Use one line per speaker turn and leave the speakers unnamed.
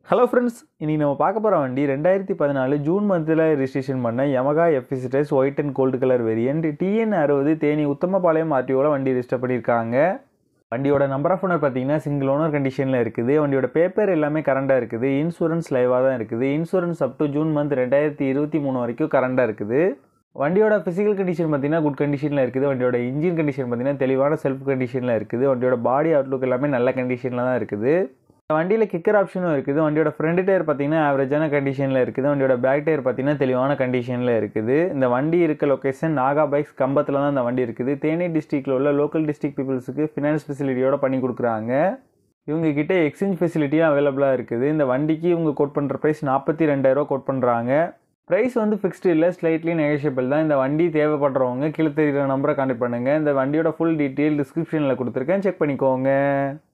hello friends இன்றைக்கி நம்ம பார்க்க போகிற வண்டி ரெண்டாயிரத்தி பதினாலு ஜூன் மந்தில் ரெஜிஸ்ட்ரேஷன் பண்ண யமகா எஃபிசிட்டஸ் white and gold colour variant TN அறுபது தேனி உத்தமபாளையம் ஆர்டிஓவில் வண்டி ரெஜிஸ்டர் பண்ணியிருக்காங்க வண்டியோட நம்பர் ஆஃப் ஓனர் பார்த்தீங்கன்னா சிங்கிள் ஓனர் கண்டிஷனில் இருக்குது வண்டியோட பேப்பர் எல்லாமே கரண்டாக இருக்குது இன்சூரன்ஸ் லைவாக தான் இருக்குது insurance up to June month ரெண்டாயிரத்தி இருபத்தி மூணு வரைக்கும் கரண்டாக இருக்குது வண்டியோட ஃபிசிக்கல் கண்டிஷன் பார்த்தீங்கன்னா குட் கண்டிஷனில் இருக்குது வண்டியோட இன்ஜின் கண்டிஷன் பார்த்தீங்கன்னா தெளிவான செல்ஃப் கண்டிஷனில் இருக்குது வண்டியோட பாடி அவுட்லுக் எல்லாமே நல்ல கண்டிஷனில் தான் இருக்குது வண்டியில் கிக்கர் ஆப்ஷனும் இருக்குது வண்டியோட ஃப்ரண்ட் டயர் பார்த்தீங்கன்னா ஆவரேஜான கண்டிஷனில் இருக்குது வண்டியோட பேக் டயர் பார்த்தீங்கன்னா தெளிவான கண்டிஷனில் இருக்குது இந்த வண்டி இருக்க லொக்கேஷன் நாகா பைக்ஸ் கம்பத்தில் தான் இந்த வண்டி இருக்குது தேனி டிஸ்ட்ரிக்டில் உள்ள லோக்கல் டிஸ்ட்ரிக்ட் பீப்புள்ஸுக்கு ஃபினான்ஸ் ஃபெசிலிட்டியோட பண்ணி கொடுக்குறாங்க இவங்க கிட்ட எக்ஸ்சேஞ்ச் ஃபெசிலிட்டியும் அவைலபிளாக இருக்குது இந்த வண்டிக்கு இவங்க கோட் பண்ணுற ப்ரைஸ் நாற்பத்தி ரெண்டாயிரூவா கோட் பண்ணுறாங்க ப்ரைஸ் வந்து ஃபிக்ஸ்டு இல்லை ஸ்லைட்லி நெகோஷியபிள் தான் இந்த வண்டி தேவைப்படுறவங்க கீழே தெரிகிற நம்பரை கான்டெக்ட் பண்ணுங்கள் இந்த வண்டியோட ஃபுல் டீட்டெயில் டிஸ்கிரிப்ஷனில் கொடுத்துருக்கேன் செக் பண்ணிக்கோங்க